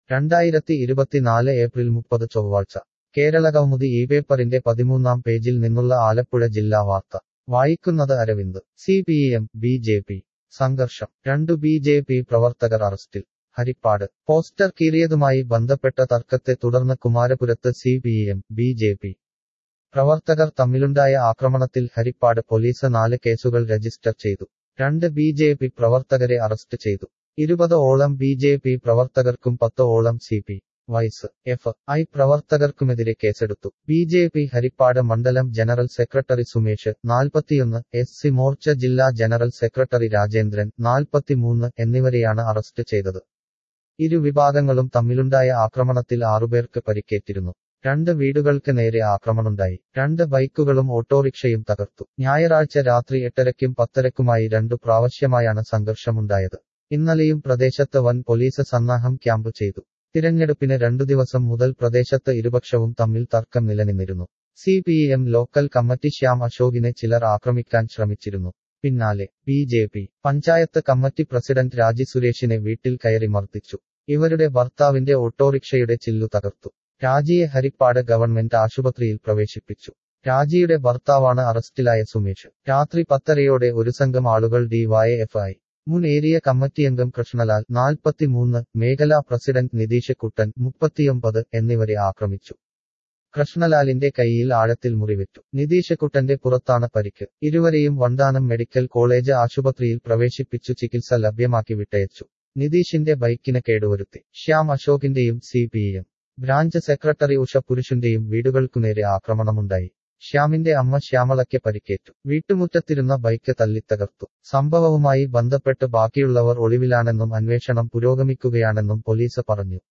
രണ്ടായിരത്തി ഇരുപത്തിനാല് ഏപ്രിൽ മുപ്പത് ചൊവ്വാഴ്ച കേരളകൗമുദി ഈ പേപ്പറിന്റെ പതിമൂന്നാം പേജിൽ നിന്നുള്ള ആലപ്പുഴ ജില്ലാ വാർത്ത വായിക്കുന്നത് Aravind C P M B J P സംഘർഷം രണ്ടു ബി ജെ പി പ്രവർത്തകർ അറസ്റ്റിൽ ഹരിപ്പാട് പോസ്റ്റർ കീറിയതുമായി ബന്ധപ്പെട്ട തർക്കത്തെ തുടർന്ന് കുമാരപുരത്ത് C P M B J P പ്രവർത്തകർ തമ്മിലുണ്ടായ ആക്രമണത്തിൽ ഹരിപ്പാട് പോലീസ് നാല് കേസുകൾ രജിസ്റ്റർ ചെയ്തു രണ്ട് ബി ജെ പി പ്രവർത്തകരെ അറസ്റ്റ് ചെയ്തു ഇരുപത് ഓളം ബി ജെ പി പ്രവർത്തകർക്കും പത്ത് ഓളം സി പി വൈസ് എഫ് ഐ പ്രവർത്തകർക്കുമെതിരെ കേസെടുത്തു ബി ജെ പി ഹരിപ്പാട് മണ്ഡലം ജനറൽ സെക്രട്ടറി സുമേഷ് നാൽപ്പത്തിയൊന്ന് എസ് സി മോർച്ച ജില്ലാ ജനറൽ സെക്രട്ടറി രാജേന്ദ്രൻ നാൽപ്പത്തിമൂന്ന് എന്നിവരെയാണ് അറസ്റ്റ് ചെയ്തത് ഇരു വിഭാഗങ്ങളും തമ്മിലുണ്ടായ ആക്രമണത്തിൽ ആറുപേർക്ക് പരിക്കേറ്റിരുന്നു രണ്ട് വീടുകൾക്ക് നേരെ ആക്രമണമുണ്ടായി രണ്ട് ബൈക്കുകളും ഓട്ടോറിക്ഷയും തകർത്തു ഞായറാഴ്ച രാത്രി എട്ടരയ്ക്കും പത്തരക്കുമായി രണ്ടു പ്രാവശ്യമായാണ് സംഘർഷമുണ്ടായത് ഇന്നലെയും പ്രദേശത്ത് വൻ പോലീസ് സന്നാഹം ക്യാമ്പ് ചെയ്തു തിരഞ്ഞെടുപ്പിന് രണ്ടു ദിവസം മുതൽ പ്രദേശത്ത് ഇരുപക്ഷവും തമ്മിൽ തർക്കം നിലനിന്നിരുന്നു C P M local committee Shyam അശോകിനെ ചിലർ ആക്രമിക്കാൻ ശ്രമിച്ചിരുന്നു പിന്നാലെ B J P panchayat committee president Raji സുരേഷിനെ വീട്ടിൽ കയറി മർദ്ദിച്ചു ഇവരുടെ ഭർത്താവിന്റെ ഓട്ടോറിക്ഷയുടെ ചില്ലു തകർത്തു രാജിയെ ഹരിപ്പാട് ഗവൺമെന്റ് ആശുപത്രിയിൽ പ്രവേശിപ്പിച്ചു രാജിയുടെ ഭർത്താവാണ് അറസ്റ്റിലായ സുമേഷ് രാത്രി പത്തരയോടെ ഒരു സംഘം ആളുകൾ ഡിവൈഎഫ്ഐ മുൻ ഏരിയ കമ്മിറ്റിയംഗം കൃഷ്ണലാൽ നാൽപ്പത്തിമൂന്ന് മേഖലാ പ്രസിഡന്റ് നിതീഷ് കുട്ടൻ മുപ്പത്തിയൊമ്പത് എന്നിവരെ ആക്രമിച്ചു കൃഷ്ണലാലിന്റെ കൈയിൽ ആഴത്തിൽ മുറിവെറ്റു നിതീഷ് കുട്ടന്റെ പുറത്താണ് പരിക്ക് ഇരുവരെയും വണ്ടാനം മെഡിക്കൽ കോളേജ് ആശുപത്രിയിൽ പ്രവേശിപ്പിച്ചു ചികിത്സ ലഭ്യമാക്കി വിട്ടയച്ചു നിതീഷിന്റെ ബൈക്കിന് കേടുവരുത്തി ശ്യാം അശോകിന്റെയും C P M branch secretary Usha പുരുഷന്റെയും വീടുകൾക്കുനേരെ ആക്രമണമുണ്ടായി ശ്യാമിന്റെ അമ്മ ശ്യാമളയ്ക്ക് പരിക്കേറ്റു വീട്ടുമുറ്റത്തിരുന്ന ബൈക്ക് തല്ലിത്തകർത്തു സംഭവവുമായി ബന്ധപ്പെട്ട് ബാക്കിയുള്ളവർ ഒളിവിലാണെന്നും അന്വേഷണം പുരോഗമിക്കുകയാണെന്നും പോലീസ് പറഞ്ഞു